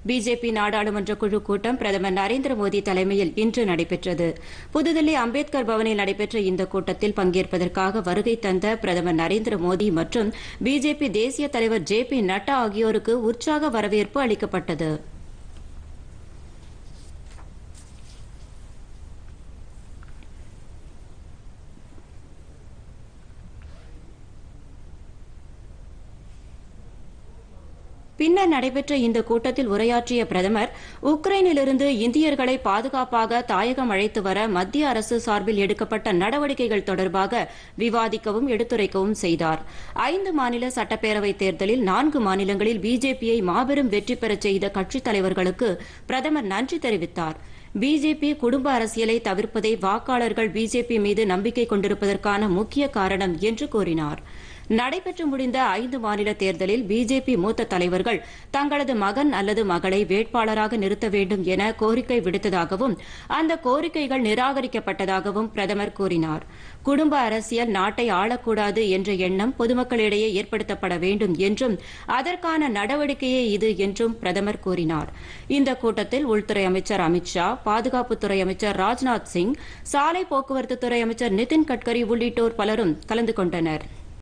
BJP நாடாளுமன்ற குழு கூட்டம் பிரதமர் நரேந்திர மோடி தலைமையில் இன்று நடைபெற்றது புதுதில்லி அம்பேத்கர் பவனில் நடைபெற்ற இந்த கூட்டத்தில் பங்கேற்பதற்காக வருகை தந்த பிரதமர் நரேந்திர மோடி மற்றும் பிஜேபி தேசிய தலைவர் ஜே பி நட்டா ஆகியோருக்கு உற்சாக வரவேற்பு அளிக்கப்பட்டது பின்னர் நடைபெற்ற இந்த கூட்டத்தில் உரையாற்றிய பிரதமர் உக்ரைனிலிருந்து இந்தியர்களை பாதுகாப்பாக தாயகம் அழைத்து வர மத்திய அரசு சார்பில் எடுக்கப்பட்ட நடவடிக்கைகள் தொடர்பாக விவாதிக்கவும் எடுத்துரைக்கவும் செய்தார் ஐந்து மாநில சட்டப்பேரவைத் தேர்தலில் நான்கு மாநிலங்களில் பிஜேபியை மாபெரும் வெற்றி பெறச் செய்த கட்சித் தலைவர்களுக்கு பிரதமர் நன்றி தெரிவித்தார் பிஜேபி குடும்ப அரசியலை தவிர்ப்பதே வாக்காளர்கள் பிஜேபி மீது நம்பிக்கை கொண்டிருப்பதற்கான முக்கிய காரணம் என்று கூறினார் நடைபெற்று முடிந்த ஐந்து மாநில தேர்தலில் பிஜேபி மூத்த தலைவர்கள் தங்களது மகன் அல்லது மகளை வேட்பாளராக நிறுத்த வேண்டும் என கோரிக்கை விடுத்ததாகவும் அந்த கோரிக்கைகள் நிராகரிக்கப்பட்டதாகவும் பிரதமர் கூறினார் குடும்ப அரசியல் நாட்டை ஆளக்கூடாது என்ற எண்ணம் பொதுமக்களிடையே ஏற்படுத்தப்பட வேண்டும் என்றும் அதற்கான நடவடிக்கையே இது என்றும் பிரதமர் கூறினார் இந்த கூட்டத்தில் உள்துறை அமைச்சர் அமித் ஷா பாதுகாப்புத்துறை அமைச்சர் ராஜ்நாத் சிங் சாலை போக்குவரத்துத்துறை அமைச்சர் நிதின் கட்கரி உள்ளிட்டோர் பலரும் கலந்து கொண்டனர்